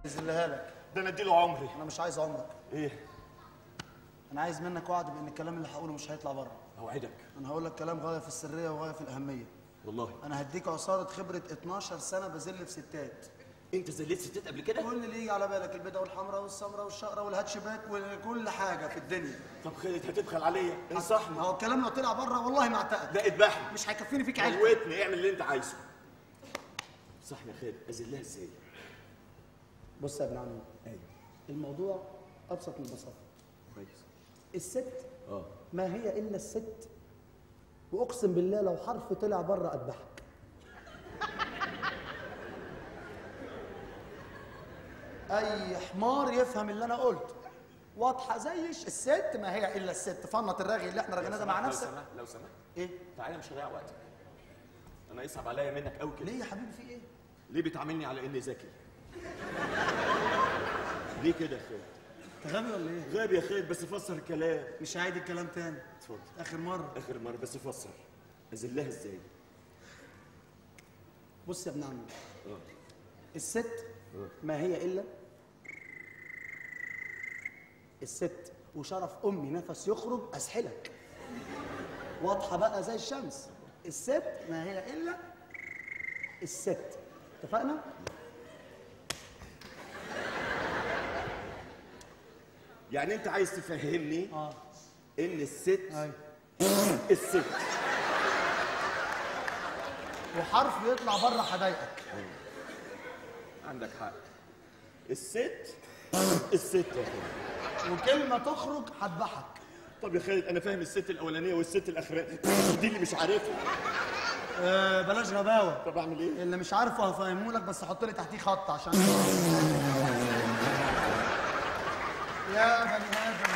يذلها لك ده انا اديله عمري انا مش عايز عمرك ايه انا عايز منك وعد بان الكلام اللي هقوله مش هيطلع بره اوعدك انا هقول لك كلام غايه في السريه وغايه في الاهميه والله انا هديك عصاره خبره 12 سنه بذل في ستات انت زليت ستات قبل كده كل اللي يجي على بالك البيضه والحمراء والسمراء والشقره والهاتشباك وكل حاجه في الدنيا طب خالد هتبخل عليا انصحني ما هو الكلام لو طلع بره والله ما اعتقد لا اذبحني مش هيكفيني فيك عيش موتني اعمل اللي انت عايزه صح يا خالد اذلها ازاي بص يا ابن عمي ايوه الموضوع ابسط من البساطه كويس الست اه ما هي الا الست واقسم بالله لو حرف طلع بره اذبحك اي حمار يفهم اللي انا قلته واضحه زيش الست ما هي الا الست فنط الرغي اللي احنا رغيناه ده مع لو نفسك سمحت لو سمحت ايه تعالى مش هضيع وقتك انا يصعب عليا منك قوي كده ليه يا حبيبي في ايه ليه بتعاملني على اني ذكي ليه كده يا خالد انت غبي ولا ايه غبي يا خالد بس فسر الكلام مش عايد الكلام تاني اتفضل اخر مره اخر مره بس فسر اذلها ازاي بص يا ابن عمي اه الست ما هي الا الست وشرف امي نفس يخرج اسحلك واضحه بقى زي الشمس الست ما هي الا الست اتفقنا يعني انت عايز تفهمني اه ان الست ايوه الست وحرف يطلع بره هضايقك عندك حق الست الست يا خالد وكلمه تخرج هذبحك طب يا خالد انا فاهم الست الاولانيه والست الاخرانيه دي اللي مش عارفها آه بلاش غباوه طب اعمل ايه اللي مش عارفه هفهمه لك بس حط لي تحتيه خط عشان يا بني ادم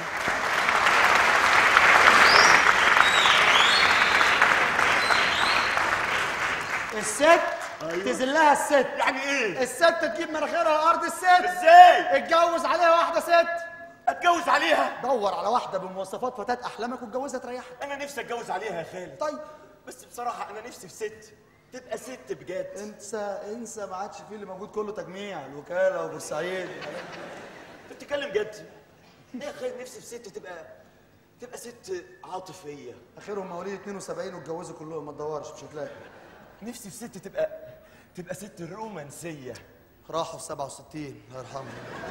الست أيوة. تذلها الست يعني ايه الست تجيب مناخيرها ارض الست ازاي اتجوز عليها واحده ست اتجوز عليها دور على واحده بمواصفات فتاه احلامك واتجوزها تريحك انا نفسي اتجوز عليها يا خالد طيب بس بصراحه انا نفسي في ست تبقى ست بجد انسى انسى ما عادش فيه اللي موجود كله تجميع الوكاله وبورسعيد انت بتتكلم جد يا خالد نفسي في ست تبقى تبقى ست عاطفيه اخرهم مواليد 72 واتجوزوا كلهم ما تدورش مش هتلاقي نفسي في ست تبقى تبقى ست رومانسيه راحوا في 67 الله يرحمهم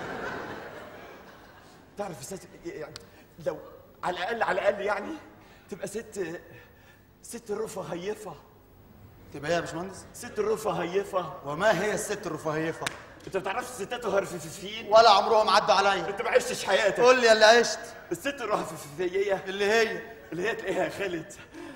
تعرف الست يعني لو على الاقل على الاقل يعني تبقى ست ست رفاهيفه تبقى ايه يا باشمهندس؟ ست رفاهيفه وما هي الست الرفاهيفه؟ انت ما تعرفش الستات الهرففين ولا عمرهم عدوا عليا انت ما عشتش حياتك قول لي يا اللي عشت الست الرفاهيه اللي هي اللي هي تلاقيها يا خالد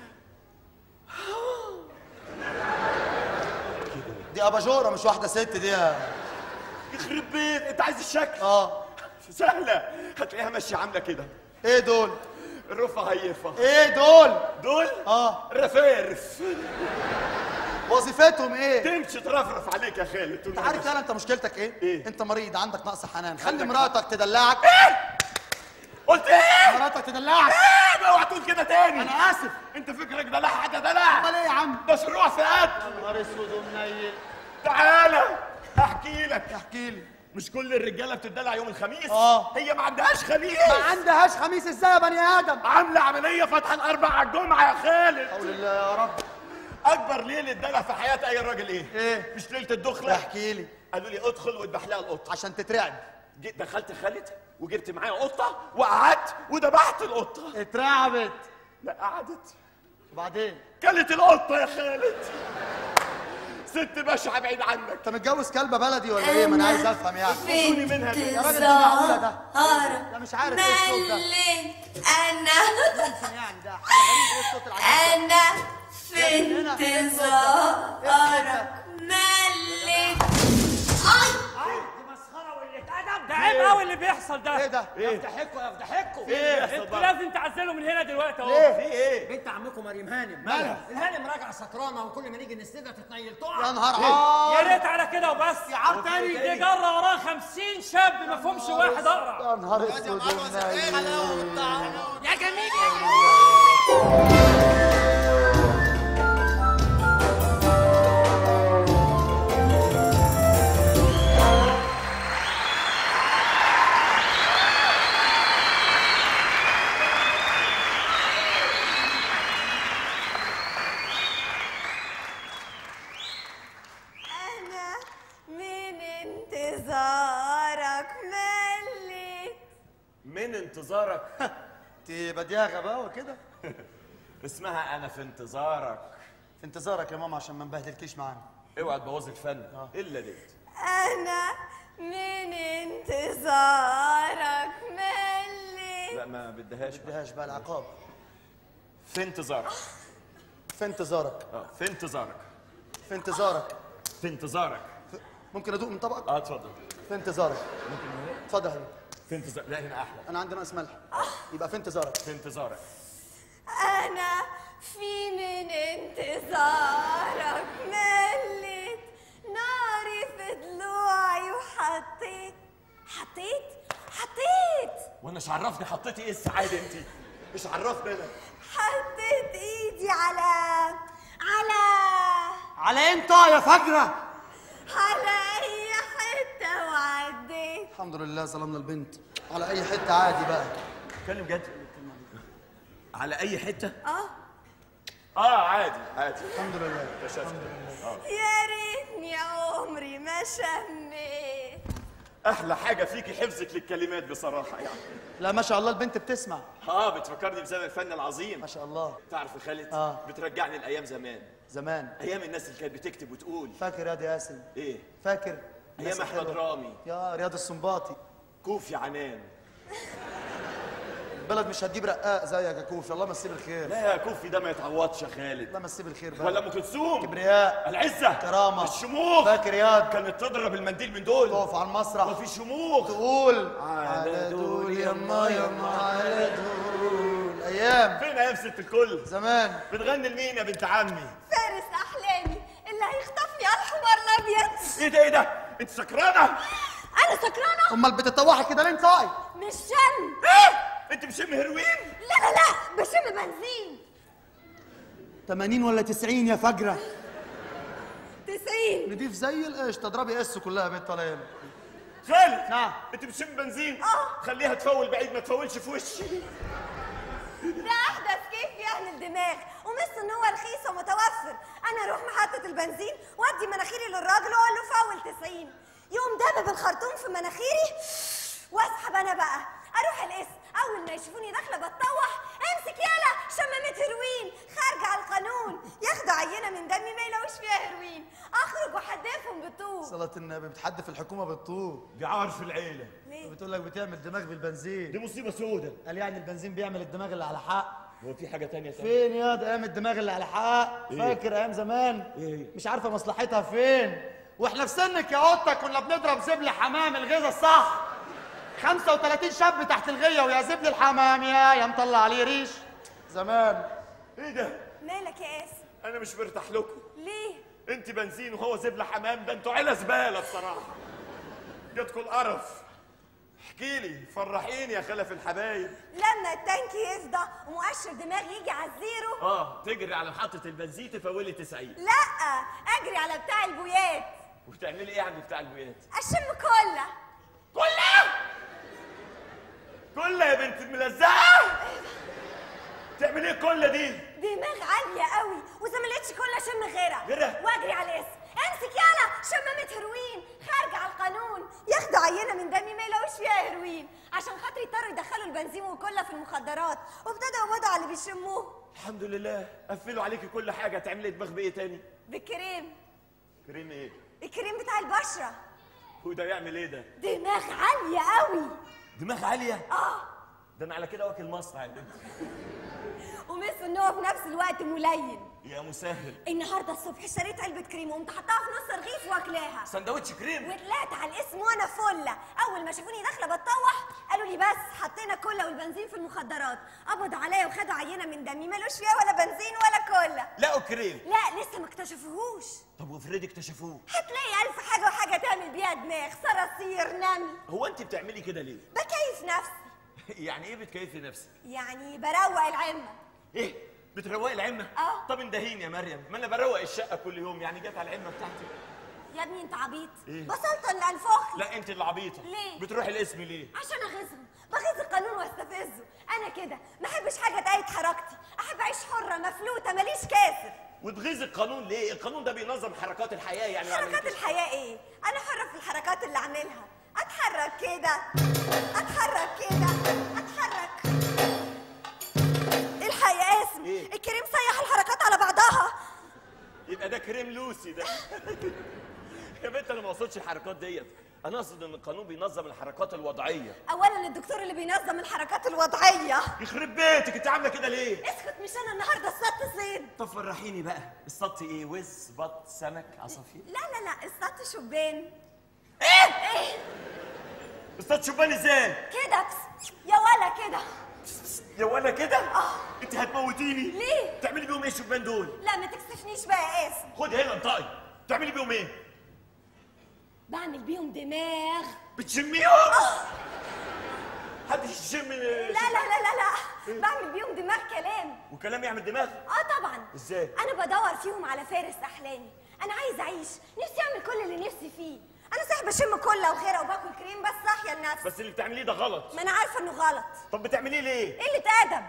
دي اباجوره مش واحده ست دي يا يخرب بيت انت عايز الشكل اه سهله هتلاقيها ماشيه عامله كده ايه دول؟ رفاهيفه ايه دول؟ دول اه رفارف وظيفتهم ايه؟ تمشي ترفرف عليك يا خالد انت عارف فعلا انت مشكلتك ايه؟ إيه؟ انت مريض عندك نقص حنان خلي عندك مراتك تدلعك قلت ايه؟ مراتك تدلعك ايه اوعى تقول كده تاني انا اسف انت فكرك ده لا حاجه ده لا امال ايه يا عم؟ ده شروع ساعات نهار اسود ومنيل تعالى احكي لك احكي لي مش كل الرجاله بتدلع يوم الخميس آه. هي ما عندهاش خميس ما عندهاش خميس ازاي يا بني ادم؟ عامله عمليه فتح الاربع على الجمعه يا خالد حول الله يا رب اكبر ليله دلع في حياه اي راجل ايه ايه؟ مش ليله الدخله احكي لي قالوا لي ادخل واذبح لها القطه عشان تترعب جيت دخلت خالد وجبت معايا قطه وقعدت وذبحت القطه اترعبت لا قعدت وبعدين كلت القطه يا خالد ست بشعه بعيد عنك انت متجوز كلبه بلدي ولا ايه؟ ما انا عايز افهم يعني خدوني منها دي. يا راجل ده معقوله ده زهرة ده مش عارف ايه الصوت ده مليت أنا ممكن يعني ده حاجه غريبه ايه الصوت العجيب ده؟ أنا في انتظارك مليت أي دي مسخره وقله ادب ده عيب قوي اللي بيحصل ده ايه ده؟ يفضحكوا يفضحكوا ايه يحصل انتوا بقى؟ لازم تعزلوا من هنا دلوقتي اهو ليه؟ في ايه بنت عمكم مريم هانم مالها؟ الهانم راجعه سكرانه وكل ما نيجي نسندها تتنيل يا تقع نهار يا عار ريت على كده وبس يا عار تاني دي جرة وراه 50 شاب ما فيهمش واحد اقرع يا نهار اسود ومنيل يا جميل يا انتظارك انت بدياغه بقى وكده اسمها انا في انتظارك في انتظارك يا ماما عشان ما نبهدلكيش معانا اوعى تبوظ الفن الا ديت انا من انتظارك ملي لا ما بدهاش بقى. بدهاش بقى العقاب في انتظارك في انتظارك اه في انتظارك في انتظارك في انتظارك ممكن ادوق من طبقك اه اتفضل في انتظارك اتفضل يا حبيبي في انتظار لا هنا احلى انا عندي ناقص ملح يبقى في انتظارك في انتظارك انا في من انتظارك مليت ناري في ضلوعي وحطيت حطيت حطيت وانا مش عرفني حطيتي ايه السعاده انت مش عرفني انا حطيت ايدي على على على انت يا فجره على اي حته وعديت الحمد لله ظلمنا البنت على اي حته عادي بقى اتكلم جد على اي حته اه اه عادي عادي الحمد لله كشفت يا ريتني عمري ما شميت احلى حاجه فيكي حفظك للكلمات بصراحه يعني لا ما شاء الله البنت بتسمع اه بتفكرني بزمن الفن العظيم ما شاء الله تعرف يا خالد آه. بترجعني لايام زمان زمان ايام الناس اللي كانت بتكتب وتقول فاكر يا دي ياسين ايه فاكر الناس ايام احمد الحلوة. رامي يا رياض السنباطي كوفي عنان البلد مش هتجيب رقاق زيك يا كوفي الله مسيه بالخير لا يا كوفي ده ما يتعوضش يا خالد الله مسيه بالخير بقى ولا ام كلثوم كبرياء العزه كرامة. الشموخ فاكر ياد كانت تضرب المنديل من دول تقف على المسرح وفي شموخ تقول على دول يما يما على دول ايام فين ايام ست الكل زمان بتغني لمين يا بنت عمي فارس احلامي اللي هيخطفني على الحمار الابيض ايه ده ايه ده انت سكرانه انا سكرانه امال بتتوحي كده ليه انت طاي مش شم ايه انت بشم هيروين لا لا لا بشم بنزين 80 ولا 90 يا فجره 90 نضيف زي القش تضربي اس كلها يا بنت طالعين خالد نعم. انت بتشم بنزين آه. خليها تفول بعيد ما تفولش في وشي ده احدث كيف يهل الدماغ ومس ان هو رخيص ومتوفر انا اروح محطه البنزين وادي مناخيري للراجل واقول له فول 90 يقوم دبب الخرطوم في مناخيري واسحب انا بقى اروح القسم اول ما يشوفوني داخله بتطوح امسك يالا شمامة هيروين خارجه على القانون ياخدوا عينه من دمي ما يلاقوش فيها هيروين اخرج واحدفهم بالطوب صلاة النبي بتحدف الحكومة بالطوب دي عار في العيله ليه؟ بتقول لك بتعمل دماغ بالبنزين دي مصيبه سودة قال يعني البنزين بيعمل الدماغ اللي على حق هو في حاجه تانية تانية فين يا ده ايام الدماغ اللي على حق فاكر ايام زمان إيه؟ مش عارفه مصلحتها فين واحنا في سنك يا قطه كنا بنضرب زبل حمام الغيظه الصح 35 شاب تحت الغيه ويا زبل الحمام يا يا مطلع عليه ريش زمان ايه ده مالك يا قاسم انا مش مرتاح لكم ليه انت بنزين وهو زبله حمام ده انتوا عيله زباله بصراحه جاتكم القرف احكي لي فرحيني يا خلف الحبايب لما التانك يفضى ومؤشر دماغي يجي على الزيرو اه تجري على محطه البنزين تفولي 90 لا اجري على بتاع البويات وبتعملي ايه عند بتاع البيات اشم كله كلها كلها يا بنت الملزقه تعمل ايه كل دي دماغ عاليه قوي واذا ما لقيتش كله اشم غيرها غيرها؟ واجري على الاسم امسك يالا شمامة هيروين خارجه على القانون ياخدوا عينه من دمي ما يلاقوش فيها هيروين عشان خاطر يضطروا يدخلوا البنزين والكله في المخدرات وابتدوا يقبضوا على اللي بيشموه الحمد لله قفلوا عليكي كل حاجه تعملي دماغ بايه تاني بالكريم كريم ايه الكريم بتاع البشره هو ده يعمل ايه ده دماغ عاليه قوي دماغ عاليه اه ده انا على كده واكل مصنع يا بنت ومس ان هو في نفس الوقت ملين يا مسهل النهارده الصبح اشتريت علبه كريم وقمت حطاها في نص رغيف واكلاها سندوتش كريم وطلعت على الاسم وانا فله اول ما شافوني داخله بتطوح قالوا لي بس حطينا كله والبنزين في المخدرات قبضوا عليا وخدوا عينه من دمي مالوش فيها ولا بنزين ولا كله لقوا كريم لا لسه ما اكتشفوهوش طب وافرضي اكتشفوه هتلاقي الف حاجه وحاجه تعمل بيها دماغ صراصير نمل هو انت بتعملي كده ليه بكيف نفسي يعني ايه بتكيفي نفسك يعني بروق العمه ايه بتروقي العمه آه. طب اندهيني يا مريم ما انا بروق الشقه كل يوم يعني جت على العمه بتاعتي يا ابني انت عبيط إيه؟ بصلت اللي انفخ لا انت اللي عبيطه ليه؟ بتروحي الاسم ليه عشان اغيظهم بغيظ القانون واستفزه انا كده ما احبش حاجه تقيد حركتي احب اعيش حره مفلوته ماليش كاسر وتغيظ القانون ليه القانون ده بينظم حركات الحياه يعني ما حركات عملتيش- الحياه ايه انا حره في الحركات اللي اعملها اتحرك كده اتحرك كده اتحرك الحق يا قاسم إيه؟ الكريم سيح الحركات على بعضها يبقى ده كريم لوسي ده يا بنت انا ما اقصدش الحركات ديت انا اقصد ان القانون بينظم الحركات الوضعيه اولا الدكتور اللي بينظم الحركات الوضعيه يخرب بيتك انت عامله كده ليه اسكت مش انا النهارده اصطدت صيد طب فرحيني بقى اصطدتي ايه وز بط سمك عصافير لا لا لا اصطدت شبان ايه ايه اصطدت شبان ازاي كده بس يا ولا كده يا ولا كده انت هتموتيني ليه؟ تعملي بيهم ايه الشبان دول لا ما تكسفنيش بقى يا قاسم خد هنا انطقي تعملي بيهم ايه بعمل بيهم دماغ بتشميهم حد يشم لا لا لا لا لا بعمل بيهم دماغ كلام وكلام يعمل دماغ اه طبعا ازاي؟ انا بدور فيهم على فارس احلامي انا عايز اعيش نفسي اعمل كل اللي نفسي فيه انا صحيح بشم كله وخيره وباكل كريم بس صاحيه لنفسي بس اللي بتعمليه ده غلط ما انا عارفه انه غلط طب بتعمليه ليه قله ادب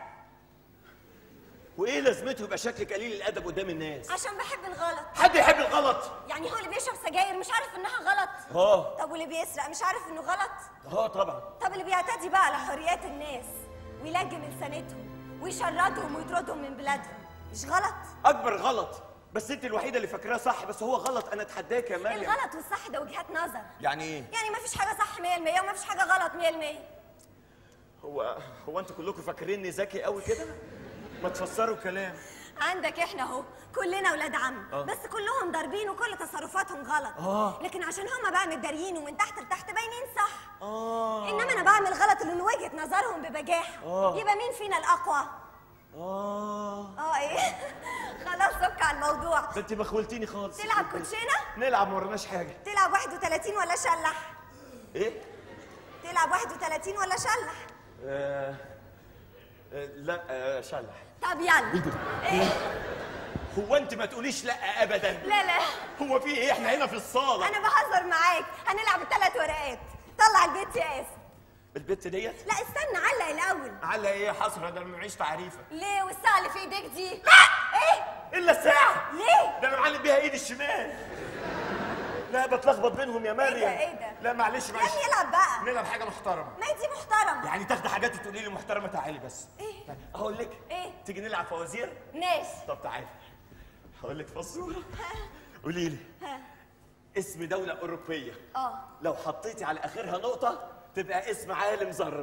وايه لازمته يبقى شكلك قليل الادب قدام الناس عشان بحب الغلط حد يحب الغلط يعني هو اللي بيشرب سجاير مش عارف انها غلط اه طب واللي بيسرق مش عارف انه غلط اه طبعا طب اللي بيعتدي بقى على حريات الناس ويلجم لسانتهم ويشردهم ويطردهم من بلادهم مش غلط اكبر غلط بس انت الوحيده اللي فاكراه صح بس هو غلط انا اتحداك يا مريم الغلط والصح ده وجهات نظر يعني ايه يعني ما فيش حاجه صح 100% وما فيش حاجه غلط 100% هو هو انتوا كلكم فاكريني ذكي قوي كده ما تفسروا الكلام عندك احنا اهو كلنا ولاد عم آه. بس كلهم ضاربين وكل تصرفاتهم غلط آه. لكن عشان هما بقى متداريين ومن تحت لتحت باينين صح اه انما انا بعمل غلط اللي من وجهه نظرهم ببجاحه آه. يبقى مين فينا الاقوى اه اه ايه خلاص سك على الموضوع ده انت بخولتيني خالص تلعب كوتشينه نلعب ما ورناش حاجه تلعب 31 ولا شلح ايه تلعب 31 ولا شلح آه آه لا آه شلح طب يلا ايه هو انت ما تقوليش لا ابدا لا لا هو في ايه احنا هنا في الصاله انا بهزر معاك هنلعب الثلاث ورقات طلع البيت يا قاسم البت ديت لا استنى علق الاول على ايه حسره ده انا معيش تعريفه ليه والساعه اللي في ايديك دي ايه الا الساعه ليه ده انا معلم بيها ايدي الشمال لا بتلخبط بينهم يا مريم ايه ده؟ لا معلش يا معلش ابني العب بقى نلعب حاجه محترمه ما هي دي محترمه يعني تاخدي حاجات وتقولي لي محترمه تعالي بس ايه اقول لك ايه تيجي نلعب فوازير ماشي طب تعالي هقول لك فزوره قولي لي ها اسم دوله اوروبيه اه لو حطيتي على اخرها نقطه تبقى اسم عالم ذره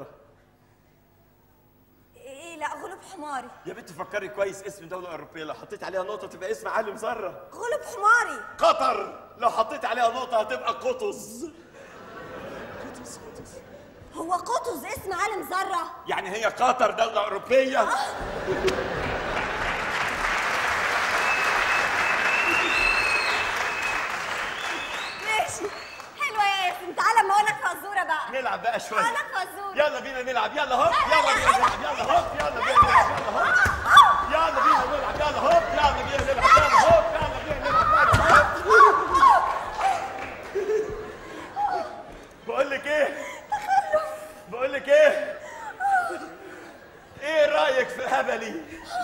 ايه لا غلب حماري يا بنت فكري كويس اسم دوله اوروبيه لو حطيت عليها نقطه تبقى اسم عالم ذره غلب حماري قطر لو حطيت عليها نقطه هتبقى قطز قطز قطز هو قطز اسم عالم ذره يعني هي قطر دوله اوروبيه ماشي حلوه يا ياسين تعالى اما اقول لك فزوره بقى نلعب بقى شويه اقول لك فزوره يلا بينا نلعب يلا هوب لا، لا، يلا لا، بينا نلعب يلا هوب يلا بينا نلعب يلا هوب يلا بينا نلعب يلا هوب يلا بينا نلعب يلا هوب يلا بينا نلعب يلا هوب بقول لك ايه بقول لك ايه ايه رايك في هبلي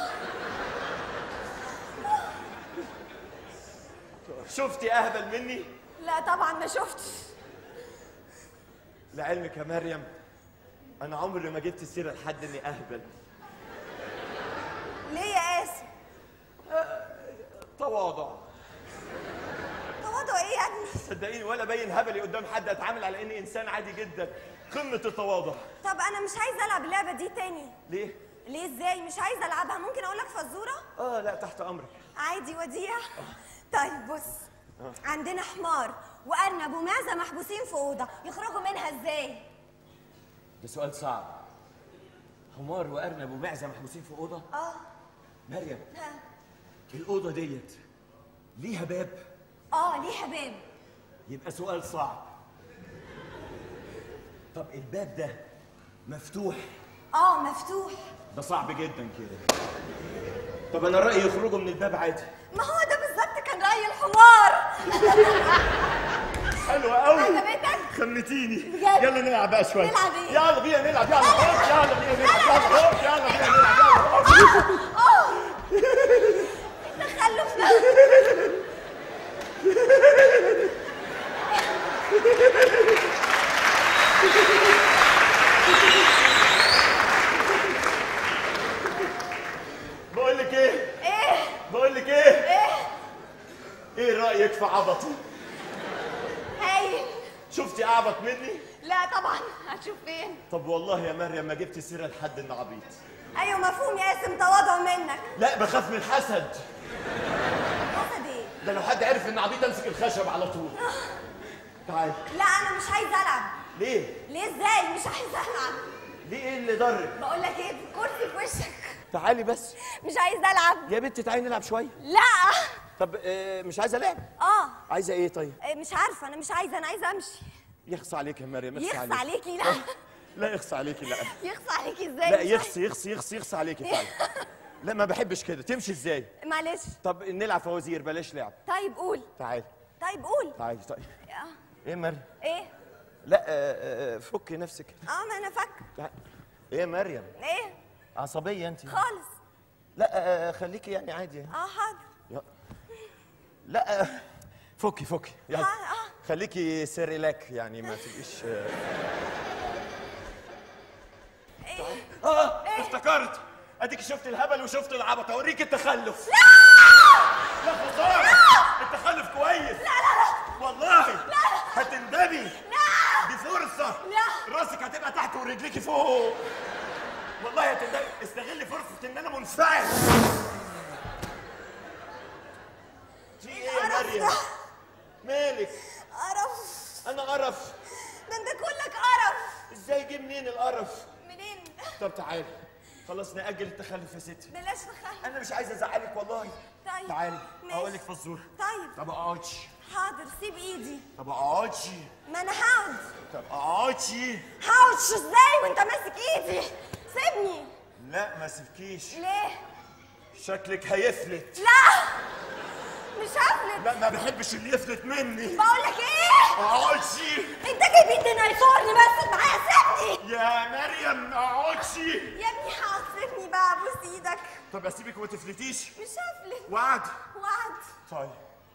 شفتي اهبل مني لا طبعا ما شفتش لعلمك يا مريم انا عمري ما جبت سيره لحد اني اهبل ليه يا قاسم تواضع تواضع ايه يا ابني صدقيني ولا باين هبلي قدام حد اتعامل على اني انسان عادي جدا قمه التواضع طب انا مش عايزه العب اللعبه دي تاني ليه ليه ازاي مش عايزه العبها ممكن اقول لك فزوره اه لا تحت امرك عادي وديع طيب بص عندنا حمار وارنب ومعزه محبوسين في اوضه يخرجوا منها ازاي ده سؤال صعب حمار وارنب ومعزه محبوسين في اوضه اه مريم ها. الاوضه ديت ليها باب اه ليها باب يبقى سؤال صعب طب الباب ده مفتوح اه مفتوح ده صعب جدا كده طب انا رايي يخرجوا من الباب عادي ما هو ده بالظبط كان راي الحمار حلوة قوي عجبتك؟ خمتيني بجد؟ يلا نلعب بقى شوية نلعب ايه؟ يلا بينا نلعب يلا هوب يلا بينا نلعب يلا هوب يلا بينا نلعب يلا هوب تخلف ده رايك في عبطي هايل شفتي اعبط مني لا طبعا هتشوف فين طب والله يا مريم ما جبت سيره لحد انه عبيط ايوه مفهوم يا قاسم تواضع منك لا بخاف من الحسد حسد ايه ده لو حد عرف ان عبيط امسك الخشب على طول تعال لا انا مش عايزه العب ليه ليه ازاي مش عايزه العب ليه ايه اللي ضرك بقول لك ايه الكرسي في وشك تعالي بس مش عايزه العب يا بنتي تعالي نلعب شويه لا طب آه، مش عايزه لعب اه عايزه ايه طيب إيه، مش عارفه انا مش عايزه انا عايزه امشي يخص عليك يا مريم يخص عليك. عليكي لا لا يخص عليكي لا يخص عليكي ازاي لا مش يخص يخص يخص يخص عليكي تعالي لا ما بحبش كده تمشي ازاي عايزة- معلش طب نلعب فوازير بلاش لعب طيب قول تعالي طيب قول تعالي طيب آه، ايه يا مريم ايه لا آه، آه، فكي نفسك اه ما انا فاكره تعالي. ايه يا مريم ايه عصبيه انت خالص لا آه، خليكي يعني عادي اه حاضر يا- لا آه، فكي فكي يلا آه، آه. خليكي سيريلاك يعني ما تبقيش آه. ايه اه افتكرت اديك شفت الهبل وشفت العبط اوريك التخلف لا خساره التخلف كويس لا لا لا والله لا هتندمي لا دي فرصه لا. راسك هتبقى تحت ورجليكي فوق والله هتندمي استغلي فرصه ان انا منفعل في ايه يا القرف مريم ده. مالك قرف انا قرف ده انت كلك قرف ازاي يجي منين القرف منين طب تعالي خلاص نأجل التخلف يا ستي بلاش تخيل انا مش عايز ازعلك والله طيب تعالي ماشي. اقول لك فزوره طيب طب اقعدي حاضر سيب ايدي طب اقعدي ما انا هقعد طب اقعدي هقعدش ازاي وانت ماسك ايدي سيبني لا ما سيبكيش ليه شكلك هيفلت لا مش هفلت لا ما بحبش اللي يفلت مني بقول لك ايه اقعدي انت جايب ايدي يفورني بس معايا سيبني يا مريم اقعدي يا ابني هعصبني بقى ابوس ايدك طب اسيبك وما تفلتيش مش هفلت وعد وعد طيب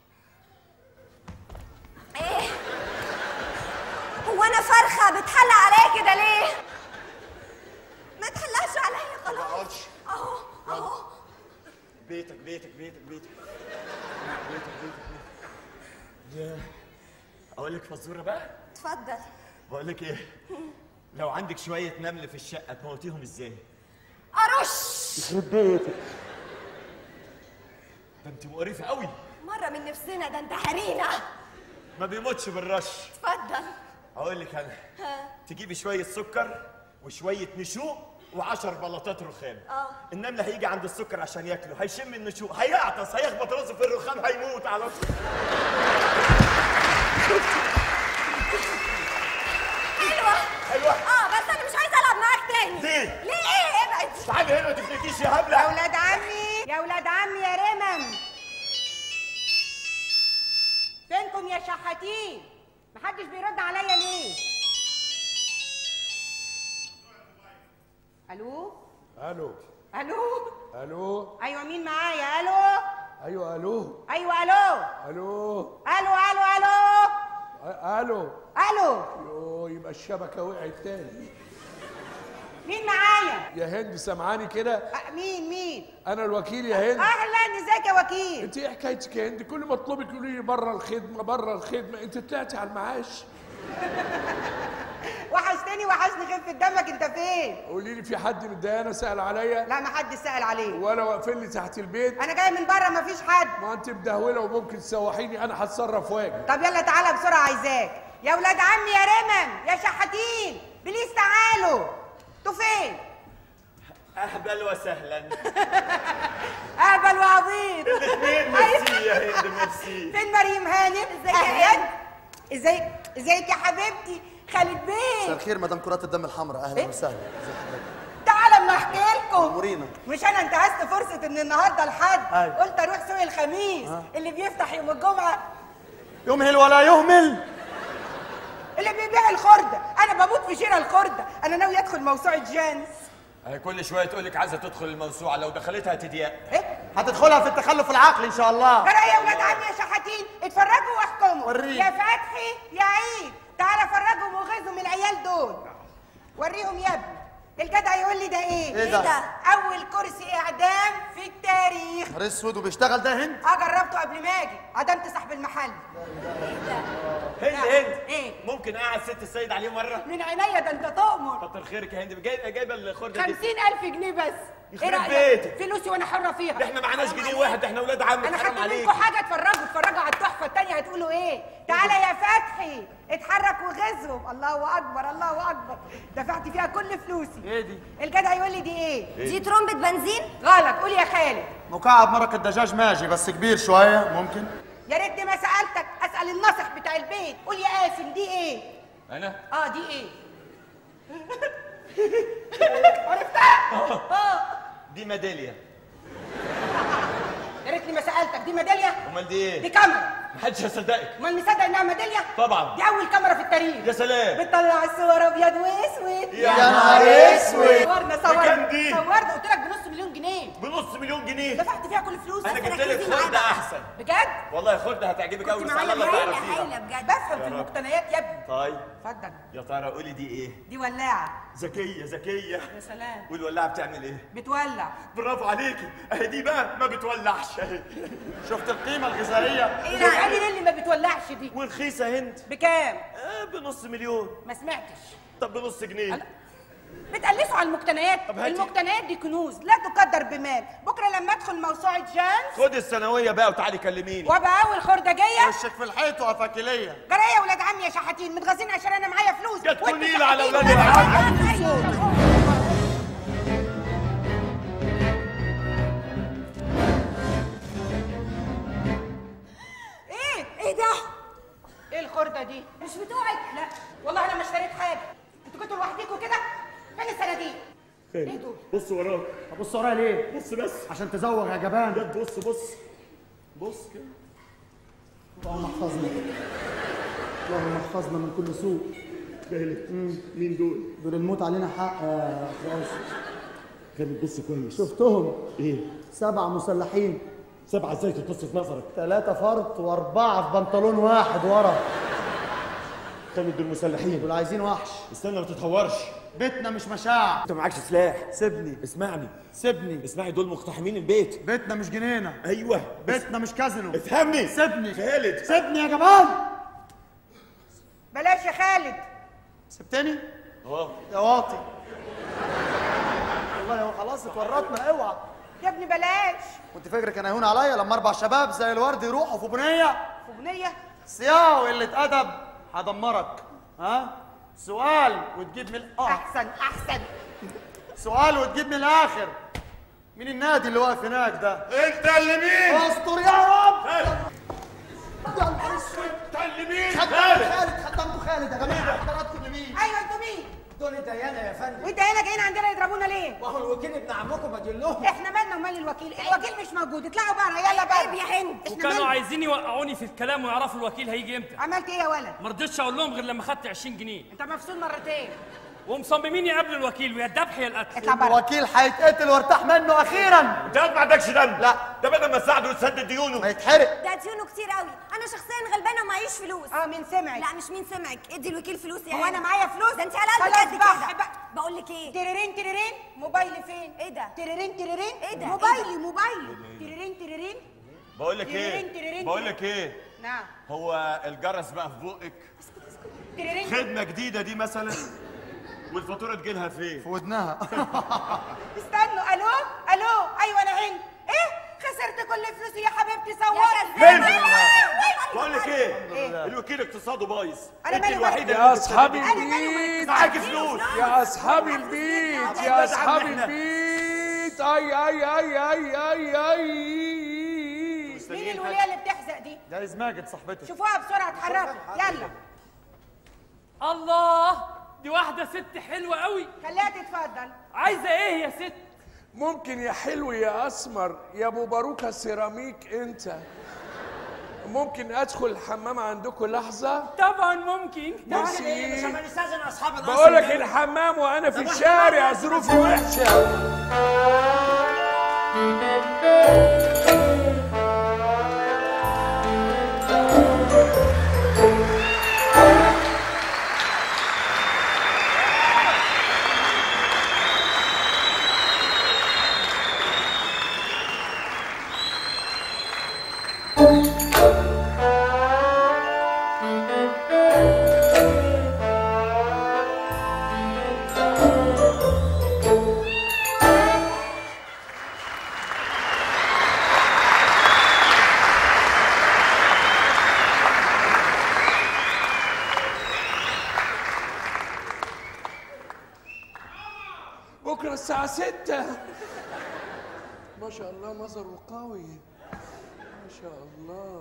ايه هو انا فرخه بتحلق عليا كده ليه ما تحلقش عليا خلاص اقعدي اهو اهو بيتك بيتك بيتك بيتك بيتك بيتك يا اقول لك فزوره بقى اتفضل بقول لك ايه لو عندك شويه نمل في الشقه تموتيهم ازاي ارش يخرب بيتك ده انت مقرفه قوي مره من نفسنا ده انت حرينا ما بيموتش بالرش اتفضل اقول لك انا ها. تجيبي شويه سكر وشويه نشوء وعشر بلاطات رخام اه. النمل هيجي عند السكر عشان ياكله هيشم النشوء هيعطس هيخبط راسه في الرخام هيموت على طول حلوه حلوه اه بس انا مش عايزه العب معاك تاني ليه؟ ليه ايه ابعد تعالي هنا ما تفلتيش يا يا هبله ولاد عمي يا ولاد عمي يا رمم فينكم يا شحاتين محدش بيرد عليا ليه الو الو الو الو ايوه مين معايا الو ايوه الو ايوه الو الو الو الو الو أ- الو الو يوه يبقى الشبكه وقعت تاني مين معايا يا هند سامعاني كده أه، مين مين انا الوكيل يا هند اهلا ازيك يا وكيل انت ايه حكايتك يا هند كل ما اطلبك تقولي لي بره الخدمه بره الخدمه انت طلعتي على المعاش وحشتني وحشني خفه دمك انت فين قولي لي في حد من الديانه سال عليا لا ما حد سال عليه ولا واقفين لي تحت البيت انا جاي من بره ما فيش حد ما انت مدهوله وممكن تسوحيني انا هتصرف واجي طب يلا تعالى بسرعة عايزاك يا ولاد عمي يا رمم يا شحاتين بليز تعالوا انتوا فين؟ اهبل وسهلا اهبل وعبيط الاثنين ميرسي يا هند ميرسي فين مريم هانم؟ ازيك يا أهلاً. ازيك ازيك يا حبيبتي خالد مساء بيه الخير مدام كرات الدم الحمراء اهلا إيه؟ وسهلا تعالى اما احكي لكم امورينا مش انا انتهزت فرصة ان النهارده الحد أيوة. قلت اروح سوق الخميس اللي بيفتح يوم الجمعة يمهل ولا يهمل اللي بيبيع الخردة انا بموت في شراء الخردة انا ناوي ادخل موسوعة جانس هي كل شويه تقول لك عايزه تدخل الموسوعه لو دخلتها هتضيق ايه هتدخلها في التخلف العقلي ان شاء الله ترى يا ولاد عمي يا شحاتين اتفرجوا واحكموا وريني. يا فتحي يا عيد تعالى فرجهم وغيظهم العيال دول وريهم يا ابني الجدع يقول لي ده ايه إيه ده؟ اول كرسي اعدام في التاريخ نهار اسود وبيشتغل ده هند اه جربته قبل ما اجي عدمت صاحب المحل هند هند ايه ممكن اقعد ست السيد عليه مره من عينيا ده انت تؤمر كتر خيرك يا هند جاي- جايبه الخرده دي خمسين ألف جنيه بس يخرب بيتك. فلوسي وانا حرة فيها ده احنا معناش جنيه واحد احنا ولاد عم انا حرام خدت عليك منكم حاجه اتفرجوا اتفرجوا على التحفه التانية هتقولوا ايه تعالى يا فتحي اتحرك وغزهم الله اكبر الله اكبر دفعت فيها كل فلوسي ايه دي الجدع يقول لي دي ايه دي ترمبة بنزين غلط قول يا خالد مكعب مرق الدجاج ماشي بس كبير شويه ممكن يا ريتني ما سالتك اسال الناصح بتاع البيت قول يا قاسم دي ايه انا اه دي ايه عرفتها اه دي ميداليه يا ريتني ما سالتك دي ميداليه امال دي دي ايه كاميرا محدش هيصدقك امال مصدق انها ميداليه طبعا دي اول كاميرا في التاريخ يا سلام بتطلع الصور ابيض واسود يا نهار اسود صورنا صورنا بكام دي؟ صورنا قلت لك بنص مليون جنيه بنص مليون جنيه دفعت فيها كل فلوس انا بس جبت ركزي لك معايا خرده بقى. احسن بجد والله خرده هتعجبك قوي كنت بس معايا على الله هايلة، تعرف هايلة فيها بجد بفهم في يا رب. المقتنيات يا ابني طيب اتفضل يا ترى قولي دي ايه دي ولاعه ذكيه ذكيه يا سلام والولاعه بتعمل ايه بتولع برافو عليكي اهي دي بقى ما بتولعش اهي شفت القيمه الغذائيه ايه ده قال لي اللي ما بتولعش دي ورخيصه هند بكام آه بنص مليون ما سمعتش طب بنص جنيه بتقلسوا على المقتنيات طب هاتي. المقتنيات دي كنوز لا تقدر بمال بكره لما ادخل موسوعه جانس خد الثانويه بقى وتعالي كلميني وابقى اول خردجيه وشك في الحيط وافاكيليه جرى يا ولاد عمي يا شحاتين متغازين عشان انا معايا فلوس جت وانتوا كنيلة على شحاتين. ولاد العم. ايه ايه ده ايه الخرده دي مش بتوعك لا والله انا ما اشتريت حاجه انتوا كنتوا لوحديكوا كده فين الصناديق ايه دول بص وراك ابص ورايا ليه بص بس عشان تزوغ يا جبان جد بص بص بص كده اللهم احفظنا اللهم احفظنا من كل سوء خالد مين دول؟ دول الموت علينا حق يا أخي أوس. خالد بص كويس شفتهم ايه؟ سبع مسلحين سبعة ازاي تبص في نظرك؟ ثلاثة فرط وأربعة في بنطلون واحد ورا خالد دول مسلحين دول عايزين وحش استنى ما تتهورش بيتنا مش مشاع انت معكش سلاح سيبني اسمعني سيبني اسمعي دول مقتحمين البيت بيتنا مش جنينة ايوه بيتنا مش كازينو افهمني سيبني خالد سيبني يا جبان بلاش يا خالد سبتني اه يا واطي والله هو خلاص اتورطنا اوعى يا ابني بلاش كنت فاكر كان هيهون عليا لما اربع شباب زي الورد يروحوا في بنيه اغنيه صياعه وقله ادب هدمرك ها سؤال وتجيب من الآخر احسن احسن سؤال وتجيب من الاخر مين النادي اللي واقف هناك ده انت اللي مين؟ استر يا رب خالد يا نهار اسود انت اللي مين؟ خدامكم خالد خالد خدامكم خالد يا جماعه حضراتكم لمين ايوه انتوا مين دول ديانه يا فندم وانت هنا جايين عندنا يضربونا ليه وهو الوكيل ابن عمكم بدل لهم احنا مالنا ومال الوكيل الوكيل مش موجود اطلعوا بره يلا عيب بره يا هند احنا وكانوا مالنا عايزين يوقعوني في الكلام ويعرفوا الوكيل هيجي امتى عملت ايه يا ولد ما رضيتش اقول لهم غير لما خدت 20 جنيه انت مفصول مرتين ومصممين يقابلوا الوكيل ويا الذبح يا القتل اطلع بره الوكيل هيتقتل وارتاح منه اخيرا انت ما عندكش دم لا. ده بدل ما تساعده وتسدد ديونه هيتحرق ده ديونه كتير قوي انا شخصيا غلبانه ومعيش فلوس اه مين سمعك لا مش مين سمعك ادي الوكيل فلوس يا هو هند. انا معايا فلوس ده انت على قلبك خلاص قد بقى، كده بقى. بقول لك ايه تريرين تريرين موبايلي فين ايه ده؟ تريرين تريرين ايه ده؟ موبايلي ايه موبايلي تريرين تريرين بقول لك تريرين ايه تريرين بقول لك ايه نعم هو الجرس بقى في بقك تريرين خدمه جديده دي مثلا والفاتوره تجيلها فين في ودنها استنوا الو الو ايوه انا هند ايه خسرت كل فلوسي يا حبيبتي يا صورت كذاب. هند أيوة. بقول لك ايه إيه؟ الوكيل اقتصاده بايظ أنا انت مالي الوحيده يا اللي اصحاب بتستفيدي. البيت معاكي فلوس يا اصحاب البيت يا اصحاب البيت اي اي اي اي اي اي مين الوليه اللي بتحزق دي جايز ماجد صاحبتي شوفوها بسرعه اتحركوا يلا الله دي واحده ست حلوه قوي خليها تتفضل عايزه ايه يا ست ممكن يا حلو يا اسمر يا ابو باروكه سيراميك انت ممكن ادخل الحمام عندكم لحظه طبعا ممكن ميرسي عشان ما نستاذن اصحاب القصر بقول لك الحمام وانا في الشارع ظروفي وحشه ستة ما شاء الله نظره قوي ما شاء الله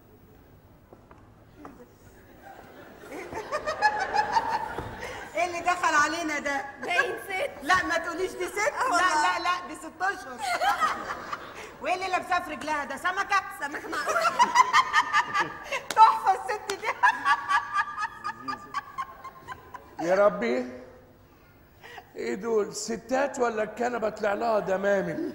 ايه اللي دخل علينا ده باين ست لا ما تقوليش دي ست لا والله. لا لا دي ست اشهر وايه اللي لابساه في رجلها ده سمكه سمك معقول تحفه الست دي يا ربي ايه دول ستات ولا الكنبه طلع لها دمامل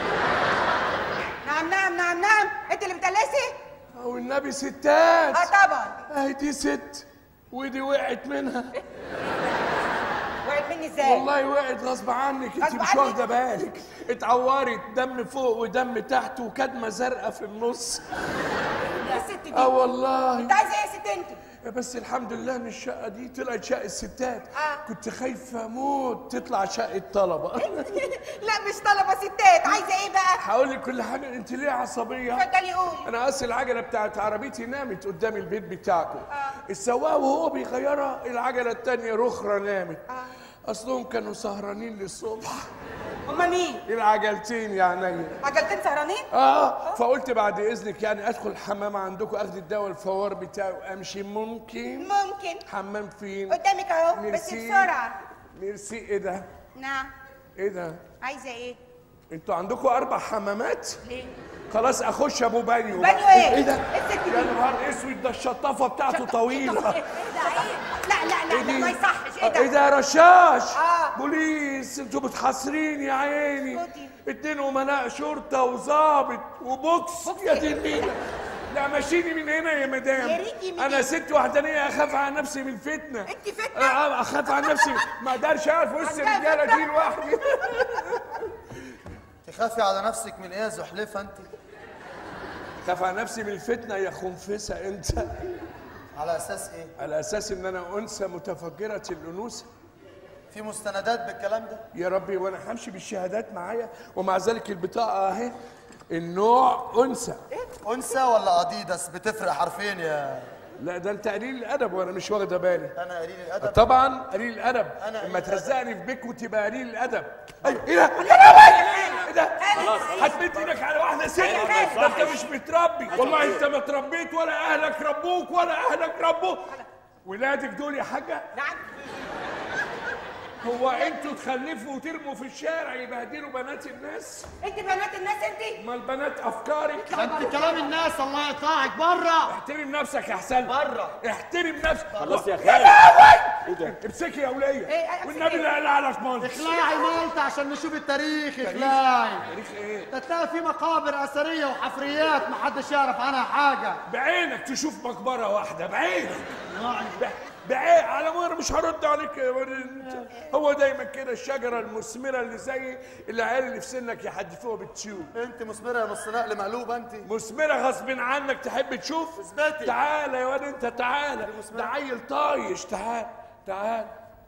نعم نعم نعم نعم انت اللي بتقلسي او النبي ستات اه طبعا اهي دي ست ودي وقعت منها وقعت مني ازاي والله وقعت غصب عنك انت غصب مش عني؟ واخده بالك اتعورت دم فوق ودم تحت وكدمه زرقاء في النص يا الست دي اه والله انت عايزه ايه يا ست انت بس الحمد لله ان الشقه دي طلعت شقه ستات آه. كنت خايفه اموت تطلع شقه طلبه لا مش طلبه ستات عايزه ايه بقى هقول لك كل حاجه انت ليه عصبيه اتفضلي قولي انا اصل العجله بتاعت عربيتي نامت قدام البيت بتاعكم السواق وهو بيغيرها العجله التانية رخرة نامت اصلهم كانوا سهرانين للصبح هما مين العجلتين يا عينيا عجلتين سهرانين اه فقلت بعد اذنك يعني ادخل الحمام عندكم اخد الدواء الفوار بتاعي وامشي ممكن ممكن حمام فين قدامك اهو بس ميرسي. بسرعه ميرسي ايه ده نعم ايه ده عايزه ايه انتوا عندكم اربع حمامات ليه خلاص اخش ابو بانيو بانيو بقى. ايه؟ ايه ده إيه الست يا دي؟ نهار اسود ده الشطافه بتاعته طويله ايه ده عيب لا لا لا, ايه لا دي ما يصحش ايه آه، ده ايه ده يا رشاش آه. بوليس انتوا بتحاصرين يا عيني اسكتي. اتنين امناء شرطه وظابط وبوكس يا دي النيلة. لا مشيني من هنا يا مدام يا ريتي من انا إيه؟ ست وحدانيه اخاف على نفسي من الفتنه انت فتنة؟ آه، اخاف على نفسي ما اقدرش اقف وسط عندها الرجاله فتنة؟ دي لوحدي تخافي على نفسك من ايه يا زحلفه انت خاف على نفسي من الفتنه يا خنفسه انت على اساس ايه على اساس ان انا انثى متفجره الانوثه في مستندات بالكلام ده يا ربي وانا همشي بالشهادات معايا ومع ذلك البطاقه اهي النوع انثى انثى ولا اديداس بتفرق حرفين يا لا ده انت قليل الادب وانا مش واخده بالي انا قليل الادب طبعا قليل الادب أنا قليل اما الأدب. ترزقني في بيك وتبقى قليل الادب ايوه ايه ده ايه ده خلاص هتمد ايدك على واحده ست ده انت مش متربي والله انت ما تربيت ولا اهلك ربوك ولا اهلك ربوك ولادك دول يا حاجه نعم هو انتوا تخلفوا وترموا في الشارع يبهدلوا بنات الناس انت بنات الناس انت ما البنات افكارك ده انت كلام الناس الله يطلعك بره احترم نفسك يا حسن بره احترم نفسك خلاص يا يا خالد لهوي ايه ده امسكي يا وليه ايه، امسك والنبي ايه؟ لا اله على مالك اخلاعي مالطا عشان نشوف التاريخ اخلاعي تاريخ ايه ده تلاقي في مقابر اثريه وحفريات محدش يعرف عنها حاجه بعينك تشوف مقبره واحده بعينك ب- بعين على مر مش هرد عليك يا ولد. هو دايما كده الشجره المثمره اللي زي العيال اللي في سنك يحدفوها بالتيوب انت مثمره يا نص نقل مقلوبه انت مثمرة غصب عنك تحب تشوف اثبتي. تعالى يا واد انت تعالى ده عيل طايش تعال تعال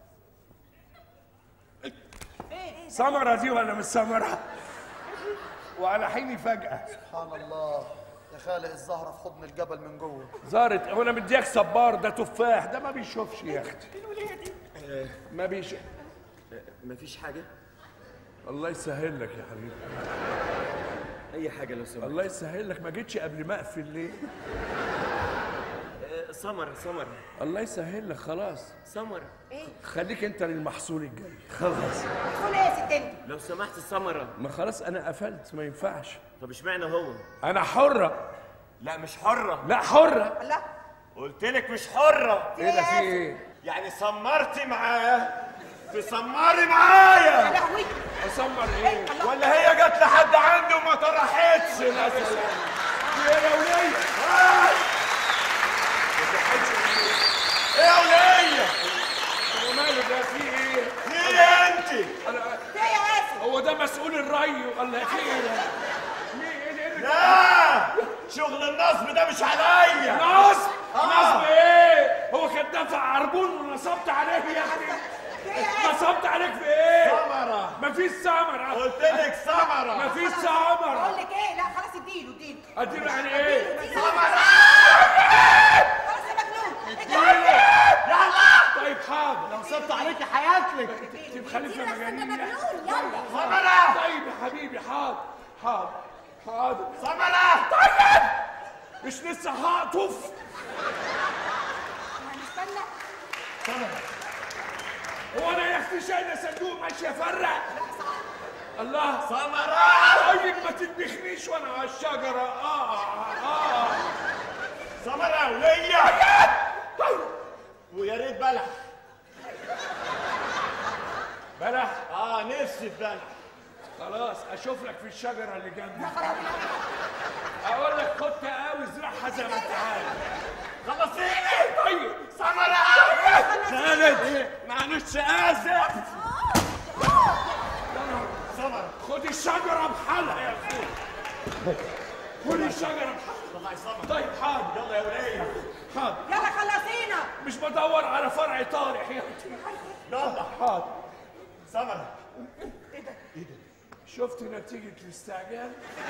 سمرة دي ولا مش سمرة وعلى حيني فجأة سبحان الله يا خالق الزهره في حضن الجبل من جوه زارت وانا مديك صبار ده تفاح ده ما بيشوفش يا اختي ما بيش مفيش حاجه الله يسهل لك يا حبيبي اي حاجه لو سمحت الله يسهل لك ما جيتش قبل ما اقفل ليه آه، سمر سمر الله يسهل لك خلاص سمر خليك انت للمحصول الجاي خلاص تقول ايه يا ست انت لو سمحت سمرة ما خلاص انا قفلت ما ينفعش طب اشمعنى هو انا حرة لا مش حرة لا حرة الله قلت لك مش حرة ايه ده في ايه يعني سمرتي معاه تسمري يا معايا لهوي اسمر ايه ولا هي جت لحد عندي وما طرحتش مثلا ايه يا ولية ايه يا ولية وماله ده في ايه مين انت أنا- ايه يا واسف هو ده مسؤول الري ولا في ايه ده مين ايه ده إيه ده؟ لا شغل النصب ده مش عليا نصب نصب ايه هو كان دافع عربون ونصبت عليه يعني نصبت عليك في ايه سمرة مفيش ثمرة قلت لك سمرة مفيش بقول ثمرة لك ايه لا خلاص اديله اديله اديله يعني ايه خلاص يا مجنون طيب حاضر شرط عليكي حياتك تجيب خليفه ده مجانين مجنون يلا سمرة طيب يا حبيبي حاضر حاضر حاضر سمرة طيب مش لسه هقطف هنستنى هو انا يا اختي شايله صندوق ماشي افرق الله سمرة طيب ما تدبخنيش وانا على الشجره اه اه سمرة وليا طيب ويا ريت بلح بلح اه نفسي في بلح خلاص اشوف لك في الشجره اللي جنبي اقول لك خد تقاوي ازرعها زي ما انت عايز خلصيني طيب سمرة خالد معلش اسف سمرة خد الشجره بحالها يا اخوي خد الشجره بحالها طلعي سمرة طيب حاضر يلا يا ولية حاضر يلا خلصينا مش بدور على فرع طارح يا اختي يلا حاضر سمرة شفت نتيجة الاستعجال؟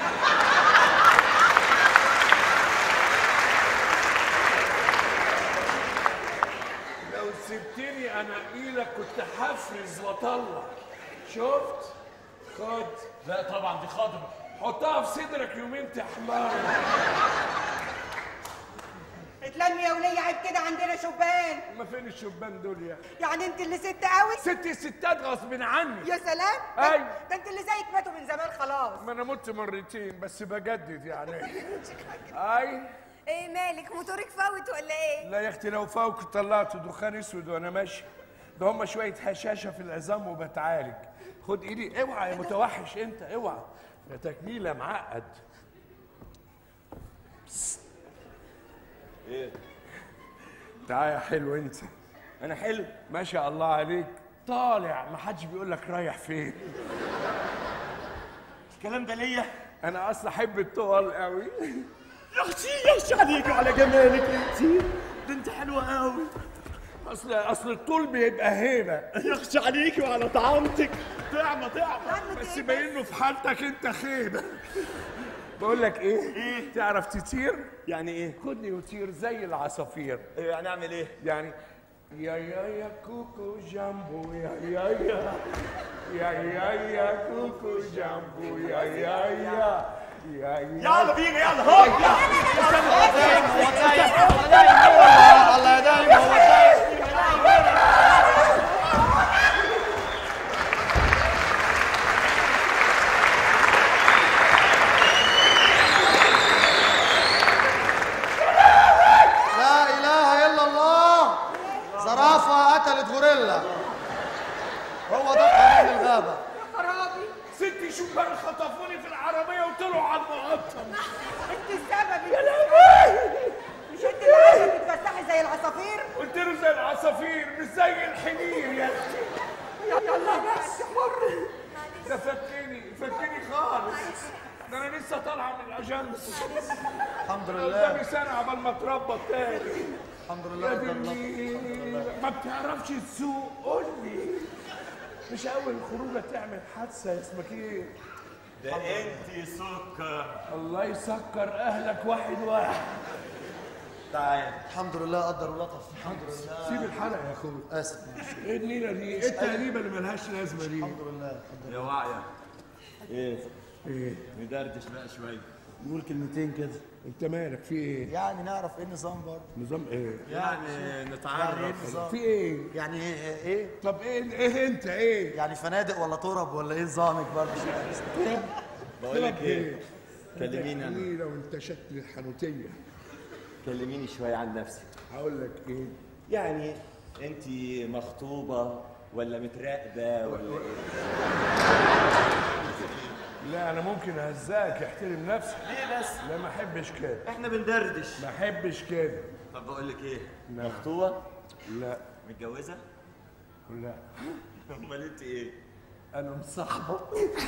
لو سبتني انا ايدك كنت هفرز واطلع شفت؟ خد لا طبعا دي خضرة حطها في صدرك يومين تحمر اتلمي يا ولية عيب كده عندنا شبان ما فين الشبان دول يا أخي؟ يعني انت اللي ست قوي ست ستات غصب عني يا سلام ده- أيوة. ده انت اللي زيك ماتوا من زمان خلاص ما انا مت مرتين بس بجدد يعني اي ايه مالك موتورك فوت ولا ايه لا يا اختي لو فوق طلعت دخان اسود وانا ماشي ده هم شويه هشاشه في العظام وبتعالج خد ايدي اوعى يا متوحش انت اوعى يا تكميله معقد ايه تعال يا حلو انت انا حلو ما شاء الله عليك طالع ما حدش بيقول لك رايح فين الكلام ده ليا انا اصلا احب الطوال قوي يا اختي يا اختي عليك وعلى جمالك انت ده انت حلوة قوي اصل اصل الطول بيبقى هيبه يا اختي عليك وعلى طعامتك طعمة طعمة بس باين له في حالتك انت خيبه بقول لك ايه إيه؟ تعرف تطير يعني ايه خدني وطير زي العصافير إيه يعني اعمل ايه يعني يا يا يا كوكو جامبو يا يا يا يا يا يا كوكو جامبو يا يا يا يا يا يلا بينا يلا هوب هو دايم هو دايم هو دايم والله الله دايم هو دايم لا اله الا الله زرافه قتلت غوريلا هو ده قانون الغابه خرابي ست شبان خطفوني في العربيه وطلعوا على المقطم انت السبب يا لهوي مش انت اللي عايزه تتفسحي زي العصافير قلت له زي العصافير مش زي الحمير يا اختي يلا بس حر ده فكني فكني خالص ده انا لسه طالعه من الاجنس الحمد قدامي لله سنه عبال ما اتربى تاني الحمد يا لله دي قدر الله النيل. ما بتعرفش تسوق قول لي مش اول خروجه تعمل حادثه اسمك ايه ده انت سكر الله يسكر اهلك واحد واحد تعال الحمد لله قدر ولطف الحمد لله سيب الحلقه يا اخويا اسف ماشي ايه النيله دي ايه التقريبه اللي ملهاش لازمه دي الحمد لله الحمد يا واعية ايه ايه ندردش بقى شوية لله نقول كلمتين كده انت مالك في ايه يعني نعرف ايه النظام برضه نظام ايه يعني يعني ايه نتعرف النظام في ايه يعني ايه ايه طب ايه ايه انت ايه يعني فنادق ولا طرب ولا ايه نظامك برضه شوية؟ بقول لك ايه كلميني انا نيله وانت شكل الحنوتيه كلميني شوية عن نفسك هقول لك ايه يعني انت مخطوبة ولا متراقبة ولا ايه؟ لا انا ممكن اهزاك احترم نفسك ليه بس؟ لا ما احبش كده احنا بندردش ما احبش كده طب بقول لك ايه؟ نعم. مخطوبة؟ لا متجوزة؟ لا امال انت ايه؟ انا مصاحبه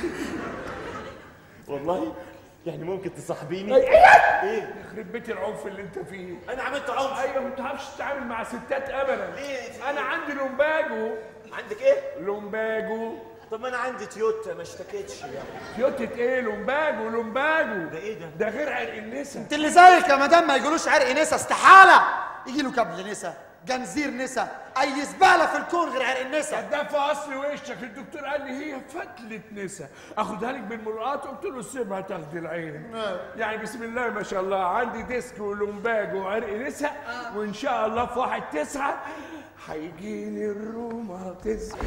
والله يعني ممكن تصاحبيني؟ ايه يخرب بيت العنف اللي انت فيه انا عملت عنف ايوه ما بتعرفش تتعامل مع ستات ابدا ليه؟ انا عندي لومباجو عندك ايه؟ لومباجو طب ما انا عندي تويوتا ما اشتكيتش يعني تيوتة ايه لومباجو لومباجو ده ايه ده؟ ده غير عرق النسا انت اللي زيك يا مدام ما يقولوش عرق نسا استحاله يجي له كبل نسا جنزير نسا اي زباله في الكون غير عرق النسا ده في اصل وشك الدكتور قال لي هي فتله نسا اخدها لك بالمرآة قلت له سيبها تاخد العين يعني بسم الله ما شاء الله عندي ديسك ولومباج وعرق نسا وان شاء الله في واحد تسعة هيجيني الروماتيزم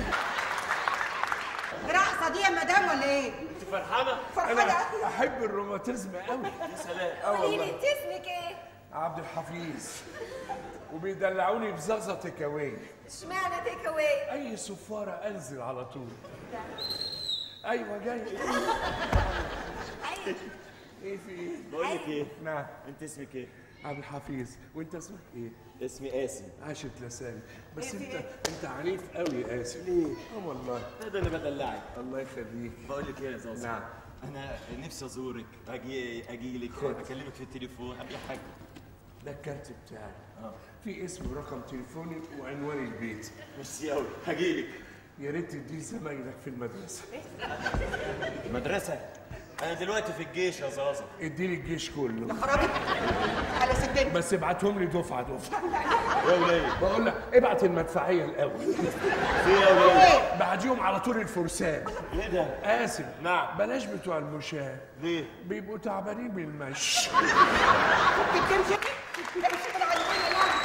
رقصه دي يا مدام ولا ايه؟ انت فرحانه فرحانه انا احب الروماتيزم قوي يا سلام اه قولي لي والله انت اسمك ايه؟ عبد الحفيظ وبيدلعوني بزغزه تيك اواي اشمعنى تيك اواي؟ اي سفاره انزل على طول ايوه جاي ايه في ايه بقول لك ايه نعم انت اسمك ايه عبد الحفيظ وانت اسمك ايه اسمي قاسم عاشت لساني بس إيه في انت انت عنيف قوي يا قاسم ليه اه والله ده ده اللي بدلعك الله يخليك بقول لك ايه يا زوزو نعم. انا نفسي ازورك اجي اجي لك اكلمك في التليفون اي حاجه ده الكارت بتاعي في اسم ورقم تليفوني وعنوان البيت ميرسي قوي هجي لك يا ريت تديه زمايلك في المدرسه مدرسه انا دلوقتي في الجيش يا زازا اديني الجيش كله خرابي على سدنا بس ابعتهم لي دفعه دفعه يا وليه بقول لك ابعت المدفعيه الاول في يا وليه بعديهم على طول الفرسان ايه ده قاسم نعم. بلاش بتوع المشاة ليه بيبقوا تعبانين بالمشي ممكن تمشي امشي من عندنا يلا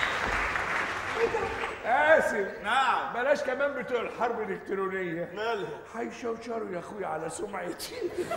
قاسم نعم بلاش كمان بتوع الحرب الالكترونيه مالها هيشوشروا يا اخويا على سمعتي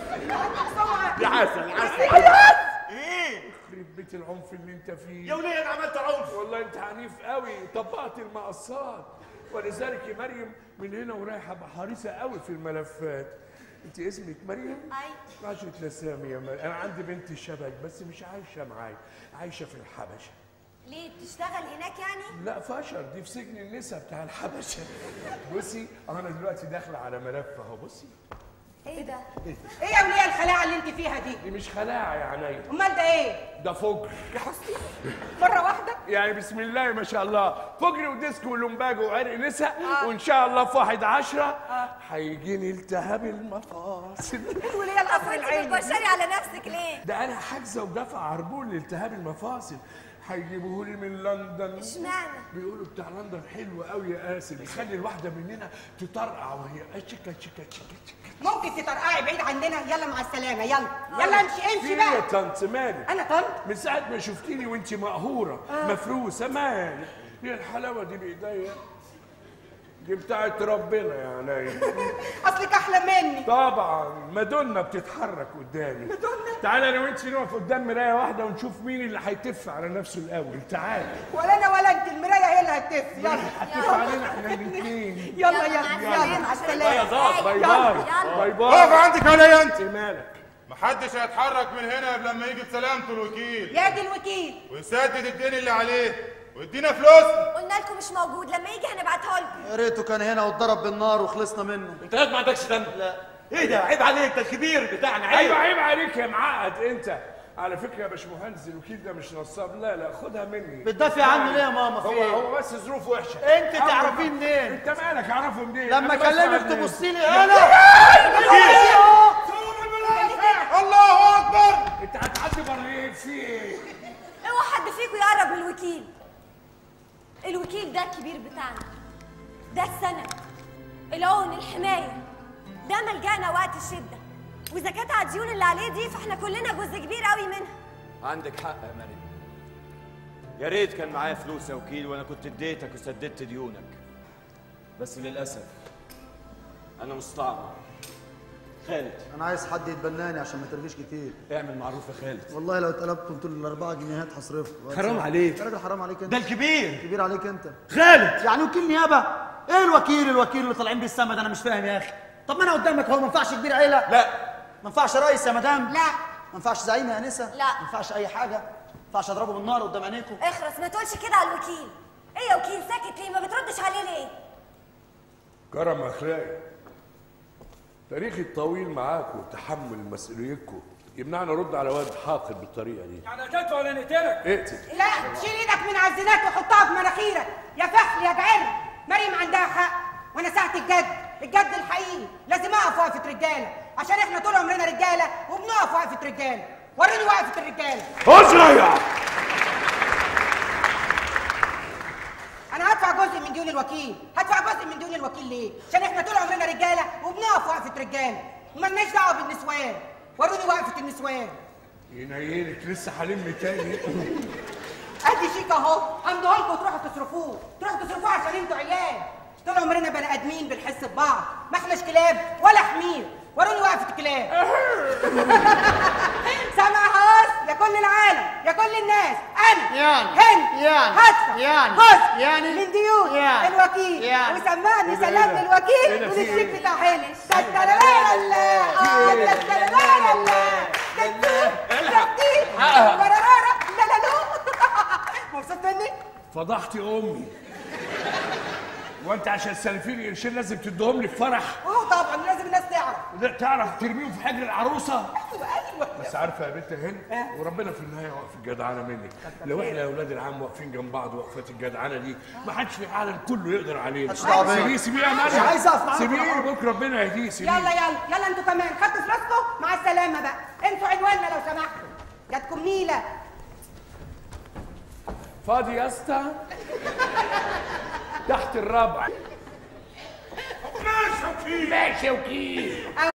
يا عسل عسل ايه يخرب بيت العنف اللي انت فيه يا وليه انا عملت عنف والله انت عنيف قوي طبقت المقصات ولذلك يا مريم من هنا ورايحه بحريصه قوي في الملفات انت اسمك مريم اي عاشت لسامي يا مريم انا عندي بنت شبك بس مش عايشه معايا عايشه في الحبشه ليه بتشتغل هناك يعني؟ لا فشر دي في سجن النساء بتاع الحبشه بصي انا دلوقتي داخله على ملف اهو بصي ايه ده؟ ايه يا وليه الخلاعه اللي انت فيها دي؟ دي مش خلاعه يا عينيا امال ده ايه؟ ده فجر مره واحده؟ يعني بسم الله ما شاء الله فجر وديسك ولومباج وعرق نساء وان شاء الله في واحد عشرة هيجيني التهاب المفاصل ايه الوليه القصر وانت العيني دي؟ بتبشري على نفسك ليه؟ ده انا حاجزه ودافع عربون لالتهاب المفاصل هيجيبوه لي من لندن اشمعنى؟ بيقولوا بتاع لندن حلو قوي يا قاسم يخلي الواحده مننا تطرقع وهي اشكا شكا شكا شكا ممكن تطرقعي بعيد عننا يلا مع السلامه يلا يلا امشي في امشي إيه يا بقى طنط مالك انا طنط من ساعة ما شفتيني وانت مقهورة مفروسة مالك هي الحلاوة دي بإيديا دي بتاعت ربنا يا عينيا اصلك احلى مني طبعا مادونا بتتحرك قدامي مادونا تعالى انا وانت نقف قدام مرايه واحده ونشوف مين اللي هيتف على نفسه الاول تعالى ولا انا ولا انت المرايه هي اللي هتف يلا هتف علينا احنا الاثنين يلا يلا، يلا مع يلا السلامة. مع السلامه باي يلا، باي يلا. باي اقف باي عندك عليا انت انت مالك محدش هيتحرك من هنا قبل لما يجي بسلامته الوكيل يا دي الوكيل ويسدد الدين اللي عليه ويدينا فلوسنا قلنا لكم مش موجود لما يجي هنبعتها لكم يا ريته كان هنا واتضرب بالنار وخلصنا منه انت ما عندكش دم لا ايه ده عيب عليك ده الكبير بتاعنا عيب ايوه عيب عليك يا معقد انت على فكره يا باشمهندس الوكيل ده مش نصاب لا لا خدها مني بتدافع عنه ليه يا ماما في هو ايه؟ هو بس ظروف وحشه انت أول تعرفيه ما- منين؟ انت مالك اعرفه منين لما أنا بسمع اكلمك منين؟ تبصي لي انا الله اكبر انت هتعدي برلين في ايه؟ اوعى حد فيكم يقرب من الوكيل الوكيل ده الكبير بتاعنا ده السند العون الحماية ده ملجأنا وقت الشدة وإذا كانت على الديون اللي عليه دي فاحنا كلنا جزء كبير قوي منها عندك حق يا مريم يا ريت كان معايا فلوس يا وكيل وانا كنت اديتك وسددت ديونك بس للاسف انا مستعمر خالد انا عايز حد يتبناني عشان ما ترغيش كتير اعمل معروف يا خالد والله لو اتقلبتم طول الاربعه جنيهات هصرفكم حرام عليك. يا راجل حرام عليك انت ده الكبير كبير عليك انت خالد يعني وكيل نيابه ايه الوكيل الوكيل اللي طالعين بيه السما ده انا مش فاهم يا اخي طب ما انا قدامك هو ما ينفعش كبير عيله لا ما ينفعش رئيس يا مدام لا ما ينفعش زعيم يا انسه لا. ما ينفعش اي حاجه ما ينفعش اضربه بالنار قدام عينيكم اخرس ما تقولش كده على الوكيل ايه يا وكيل ساكت ليه ما بتردش عليه ليه كرم اخلاقي تاريخي الطويل معاكم وتحمل مسؤوليتكم يمنعنا نرد على واد حاقد بالطريقه دي يعني هتدفع ولا نقتلك؟ اقتل لا شيل ايدك من على الزنات وحطها في مناخيرك يا فحل يا جعر مريم عندها حق وانا ساعه الجد الجد الحقيقي لازم اقف وقفه رجاله عشان احنا طول عمرنا رجاله وبنقف وقفه رجاله وريني وقفه الرجاله ازرع الوكيل هدفع جزء من ديون الوكيل ليه عشان احنا طول عمرنا رجاله وبنقف وقفه رجاله ومالناش دعوه بالنسوان وروني وقفه النسوان ينيلك لسه هلم تاني ادي شيك اهو همدوه لكم تروحوا تصرفوه تروحوا تصرفوه عشان انتوا عيال طول عمرنا بني ادمين بنحس ببعض ما احناش كلاب ولا حمير وروني وقفه الكلاب سامع هاس يا كل العالم يا كل الناس انا يعني. هند يعني. هدفع يعني. جزء يعني. من ديون يعني. الوكيل يعني. وسمعني إيه ده، سلام إيه ده؟ للوكيل إيه ده، في والشيك إيه؟ بتاع هاني تترلالا لا اه تترلالا لا تتي برارارا لا لا لا مبسوط مني؟ فضحتي امي وانت عشان تسلفيني قرشين لازم تديهم لي في فرح اه طبعا لازم الناس تعرف لا تعرف ترميهم في حجر العروسه ايوه ايوه بس عارفه يا بنت هند وربنا في النهايه واقف الجدعانه منك لو احنا يا اولاد العم واقفين جنب بعض وقفات الجدعانه دي ما حدش في العالم كله يقدر علينا دعوة بيا. سيبيه سيبيه يا مريم عايز أقف معاكم. سيبيه بكره ربنا يهديه سيبيه يلا يلا يلا انتوا كمان خدتوا فلوسكم مع السلامه بقى انتوا عنواننا لو سمحتوا جاتكم نيله فاضي يا اسطى تحت الرابع ماشي وكيل ماشي وكيل